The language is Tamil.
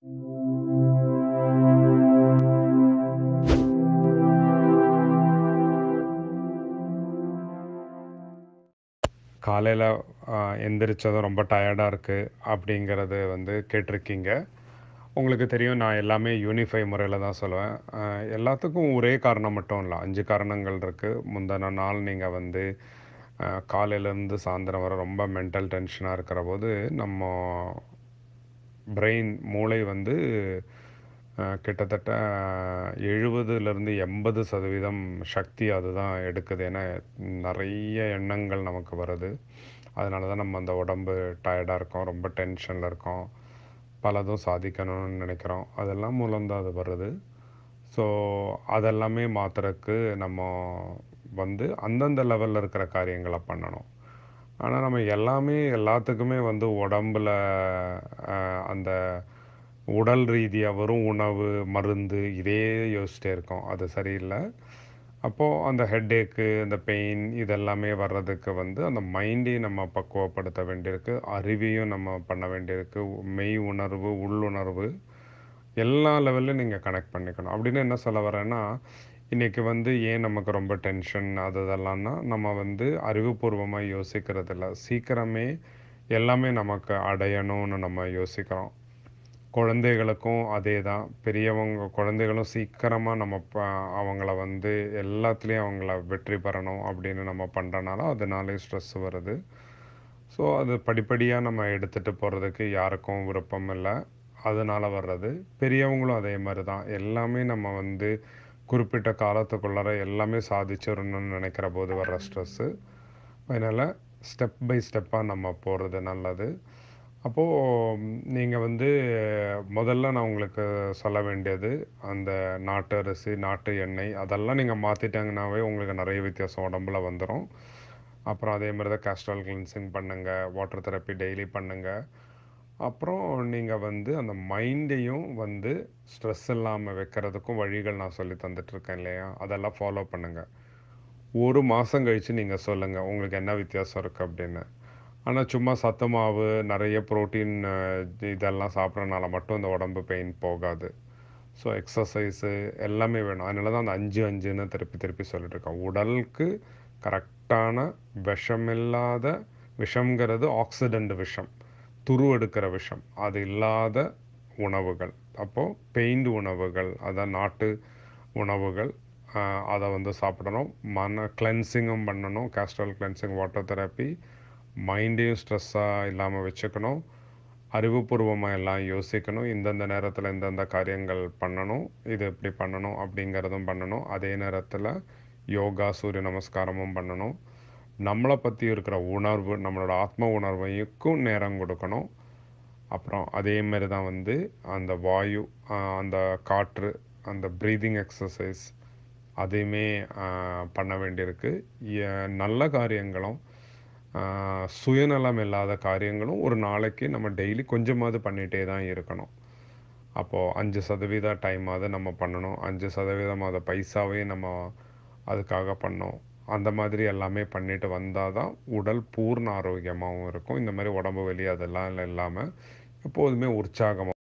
காலையில அ எந்திரிச்சதும் ரொம்ப டயர்டா இருக்கு அப்படிங்கிறது வந்து கேட்டிருக்கீங்க. உங்களுக்கு தெரியும் நான் எல்லாமே யூனிஃபை முறையில தான் சொல்லுவேன். அ எல்லாத்துக்கும் ஒரே காரணம் மட்டும் இல்ல. 5 காரணங்கள் இருக்கு. முந்தின நாள் நீங்க வந்து அ காலையிலேருந்து சாயந்தரம் வர ரொம்ப மென்டல் டென்ஷனா இருக்கிறபோது, நம்ம பிரெயின் மூளை வந்து அ கிட்டத்தட்ட 70லிருந்து 80% சக்தி அதுதான் எடுக்குது. ஏன்னா நெறைய எண்ணங்கள் நமக்கு வருது. அதனால தான் நம்ம அந்த உடம்பு டயர்டா இருக்கோம். ரொம்ப டென்ஷன்ல இருக்கோம். பலதும் சாதிக்கணும்னு நெனைக்கிறோம். அதெல்லாம் மூலம் தான் அது வருது. ஸோ அதெல்லாமே மாத்துறக்கு நம்ம வந்து அந்தந்த லெவல்ல இருக்கிற காரியங்கள பண்ணணும். ஆனா நம்ம எல்லாமே எல்லாத்துக்குமே வந்து உடம்புல அ அந்த உடல் ரீதியா வெறும் உணவு, மருந்து இதே யோசிச்சிட்டே இருக்கோம். அது சரியில்ல. அப்போ அந்த ஹெட்டேக்கு, அந்த பெயின் இதெல்லாமே வர்றதுக்கு வந்து அந்த மைண்டையும் நம்ம பக்குவப்படுத்த வேண்டியிருக்கு. அறிவையும் நம்ம பண்ண வேண்டியிருக்கு. மெய் உணர்வு, உள்ளுணர்வு எல்லா லெவல்லயும் நீங்க கனெக்ட் பண்ணிக்கணும். அப்படின்னு என்ன சொல்ல வரேன்னா, இன்னைக்கு வந்து ஏன் நமக்கு ரொம்ப டென்ஷன் அது இதெல்லாம்னா, நம்ம வந்து அறிவுபூர்வமா யோசிக்கிறதில்ல. சீக்கிரமே எல்லாமே நமக்கு அடையணும்னு நம்ம யோசிக்கிறோம். குழந்தைகளுக்கும் அதே தான். பெரியவங்க குழந்தைகளும் சீக்கிரமா நம்ம ப அவங்கள வந்து எல்லாத்துலயும் அவங்கள வெற்றி பெறணும் அப்படின்னு நம்ம பண்றனால, அதனாலயும் ஸ்ட்ரெஸ் வருது. ஸோ அது படிப்படியா நம்ம எடுத்துட்டு போறதுக்கு யாருக்கும் விருப்பம் இல்ல. அதனால வர்றது. பெரியவங்களும் அதே மாரி தான். எல்லாமே நம்ம வந்து குறிப்பிட்ட காலத்துக்குள்ளார எல்லாமே சாதிச்சிரணும்னு நெனைக்கிற போது வர்ற ஸ்ட்ரெஸ்ஸு. அதனால ஸ்டெப் பை ஸ்டெப்பா நம்ம போறது நல்லது. அப்போ நீங்க வந்து முதல்ல நான் உங்களுக்கு சொல்ல வேண்டியது, அந்த நாட்டு அரிசி, நாட்டு எண்ணெய் அதெல்லாம் நீங்க மாத்திட்டாங்கனாவே உங்களுக்கு நெறைய வித்தியாசம் உடம்புல வந்துரும். அப்புறம் அதே மாரி தான் கேஸ்ட்ரால் கிளென்சிங் பண்ணுங்க. வாட்டர் தெரப்பி டெய்லி பண்ணுங்க. அப்புறம் நீங்க வந்து அந்த மைண்டையும் வந்து ஸ்ட்ரெஸ் இல்லாம வைக்கிறதுக்கும் வழிகள் நான் சொல்லி தந்துட்டு இருக்கேன் இல்லையா? அதெல்லாம் ஃபாலோ பண்ணுங்க. 1 மாசம் கழிச்சு நீங்க சொல்லுங்க. உங்களுக்கு என்ன வித்தியாசம் இருக்கு அப்படின்னு. ஆனா சும்மா சத்து மாவு, நெறைய புரோட்டீன் இதெல்லாம் சாப்பிடுறனால மட்டும் இந்த உடம்பு பெயின் போகாது. ஸோ எக்ஸர்சைஸு எல்லாமே வேணும். அதனால தான் அந்த 5, 5ன்னு திருப்பி திருப்பி சொல்லிட்டு இருக்கேன். உடலுக்கு கரெக்டான விஷமில்லாத விஷம்ங்கிறது ஆக்ஸிடென்ட் விஷம். துரு எடுக்கிற விஷம். அது இல்லாத உணவுகள். அப்போ பெயின்டு உணவுகள், அதான் நாட்டு உணவுகள். அ அத வந்து சாப்பிடணும். மன கிளென்சிங்கும் பண்ணணும். கேஸ்ட்ரால் கிளென்சிங், வாட்டர் தெரப்பி. மைண்டையும் ஸ்ட்ரெஸ்ஸா இல்லாம வச்சுக்கணும். அறிவுபூர்வமா எல்லாம் யோசிக்கணும். இந்தந்த நேரத்தில இந்தந்த காரியங்கள் பண்ணணும். இது இப்படி பண்ணணும் அப்படிங்கிறதும் பண்ணணும். அதே நேரத்தில யோகா, சூரிய நமஸ்காரமும் பண்ணணும். நம்மள பத்தி இருக்கிற உணர்வு, நம்மளோட ஆத்ம உணர்வைக்கும் நேரம் குடுக்கணும். அப்புறம் அதே மாரி தான் வந்து அந்த வாயு, அ அந்த காற்று, அந்த பிரீதிங் எக்ஸர்சைஸ் அதையுமே அ பண்ண வேண்டியிருக்கு. எ நல்ல காரியங்களும், அ சுயநலம் இல்லாத காரியங்களும் ஒரு நாளைக்கு நம்ம டெய்லி கொஞ்சமாவது பண்ணிட்டே தான் இருக்கணும். அப்போ 5% டைமாவது நம்ம பண்ணணும். 5% அத பைசாவையும் நம்ம அதுக்காக பண்ணணும். அந்த மாதிரி எல்லாமே பண்ணிட்டு வந்தா தான் உடல் பூர்ண ஆரோக்கியமாவும் இருக்கும். இந்த மாரி உடம்பு வலி அதெல்லாம் இல்லாம எப்போதுமே உற்சாகமா